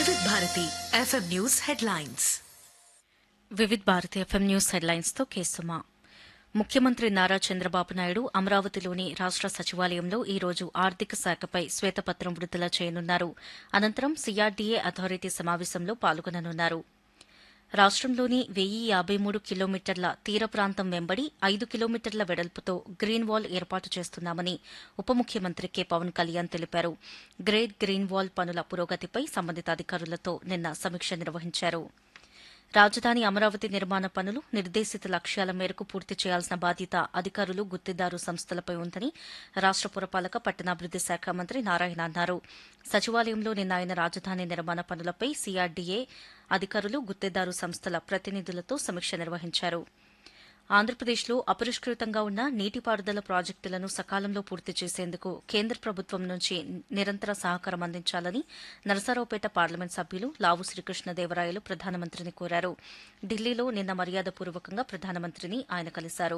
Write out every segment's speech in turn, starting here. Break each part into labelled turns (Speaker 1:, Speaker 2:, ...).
Speaker 1: వివిధ Bharati FM news headlines
Speaker 2: Vividh Bharati FM news హెడ్లైన్స్తో కేసుమా ముఖ్యమంత్రి నారా చంద్రబాబు నాయుడు అమరావతిలోని రాష్ట సచివాలయంలో ఈ రోజు ఆర్థిక శాఖపై శ్వేతపత్రం విడుదల చేయనున్నారు అనంతరం సీఆర్డీఏ అథారిటీ సమావేశంలో పాల్గొననున్నారు రాష్ట్రంలోని వెయ్యి యాబై మూడు కిలోమీటర్ల తీర ప్రాంతం వెంబడి ఐదు కిలోమీటర్ల వెడల్పుతో గ్రీన్ వాల్ ఏర్పాటు చేస్తున్నామని ఉప ముఖ్యమంత్రి కె పవన్ కళ్యాణ్ తెలిపారు గ్రేట్ గ్రీన్ వాల్ పనుల పురోగతిపై సంబంధిత అధికారులతో నిన్న సమీక్ష నిర్వహించారు రాజధాని అమరావతి నిర్మాణ పనులు నిర్దేశిత లక్ష్యాల మేరకు పూర్తి చేయాల్సిన బాధ్యత అధికారులు గుత్తిదారు సంస్థలపై ఉందని రాష్ట పురపాలక పట్టణాభివృద్ది శాఖ మంత్రి నారాయణ అన్నారు సచివాలయంలో నిన్న ఆయన రాజధాని నిర్మాణ పనులపై సీఆర్డీఏ అధికారులు గుత్తేదారు సంస్థల ప్రతినిధులతో సమీక్ష నిర్వహించారు ఆంధ్రప్రదేశ్లో అపరిష్కృతంగా ఉన్న నీటిపారుదల ప్రాజెక్టులను సకాలంలో పూర్తి చేసేందుకు కేంద్ర ప్రభుత్వం నుంచి నిరంతర సహకారం అందించాలని నరసరావుపేట పార్లమెంట్ సభ్యులు లావు శ్రీకృష్ణదేవరాయలు ప్రధానమంత్రిని కోరారు ఢిల్లీలో నిన్న మర్యాదపూర్వకంగా ప్రధానమంత్రిని ఆయన కలిశారు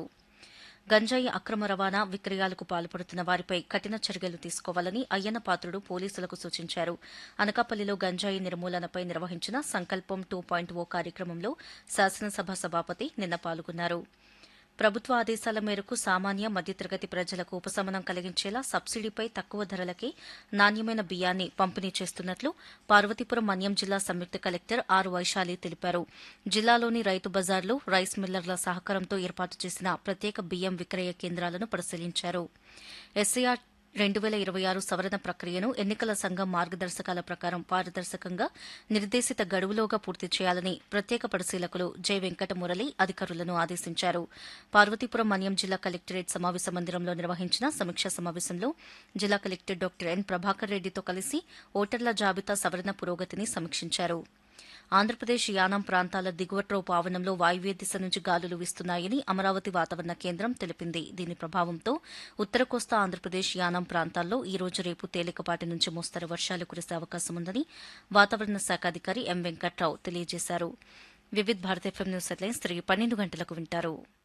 Speaker 2: గంజాయి అక్రమ రవాణా విక్రయాలకు పాల్పడుతున్న వారిపై కఠిన చర్యలు తీసుకోవాలని అయ్యన్న పాత్రుడు పోలీసులకు సూచించారు అనకాపల్లిలో గంజాయి నిర్మూలనపై నిర్వహించిన సంకల్పం టూ పాయింట్ ఓ కార్యక్రమంలో శాసనసభ సభాపతి నిన్న పాల్గొన్నారు ప్రభుత్వ ఆదేశాల మేరకు సామాన్య మధ్యతరగతి ప్రజలకు ఉపశమనం కలిగించేలా సబ్సిడీపై తక్కువ ధరలకే నాణ్యమైన బియ్యాన్ని పంపిణీ చేస్తున్నట్లు పార్వతీపురం మన్యం జిల్లా సంయుక్త కలెక్టర్ ఆర్ వైశాలి తెలిపారు జిల్లాలోని రైతు బజార్లో రైస్ మిల్లర్ల సహకారంతో ఏర్పాటు చేసిన ప్రత్యేక బియ్యం విక్రయ కేంద్రాలను పరిశీలించారు ఎస్సీఆర్ రెండు వేల ఇరవై ఆరు సవరణ ప్రక్రియను ఎన్నికల సంఘం మార్గదర్శకాల ప్రకారం పారదర్శకంగా నిర్దేశిత గడువులోగా పూర్తి చేయాలని ప్రత్యేక పరిశీలకులు జె వెంకటమురళి అధికారులను ఆదేశించారు పార్వతీపురం మన్యం జిల్లా కలెక్టరేట్ సమావేశ మందిరంలో నిర్వహించిన సమీక్షా సమావేశంలో జిల్లా కలెక్టర్ డాక్టర్ ఎన్ ప్రభాకర్ రెడ్డితో కలిసి ఓటర్ల జాబితా సవరణ పురోగతిని సమీక్షించారు ఆంధ్రప్రదేశ్ యానాం ప్రాంతాల దిగువ ట్రోపు ఆవరణంలో వాయువ్య దిశ నుంచి గాలులు వీస్తున్నాయని అమరావతి వాతావరణ కేంద్రం తెలిపింది దీని ప్రభావంతో ఉత్తర కోస్తా ఆంధ్రప్రదేశ్ యానాం ప్రాంతాల్లో ఈ రోజు రేపు తేలికపాటి నుంచి మోస్తరు వర్షాలు కురిసే అవకాశం ఉందని వాతావరణ శాఖ అధికారి ఎం వెంకట్రావు తెలియజేశారు Vividh Bharat FM news headlines తిరిగి పన్నెండు గంటలకు వింటారు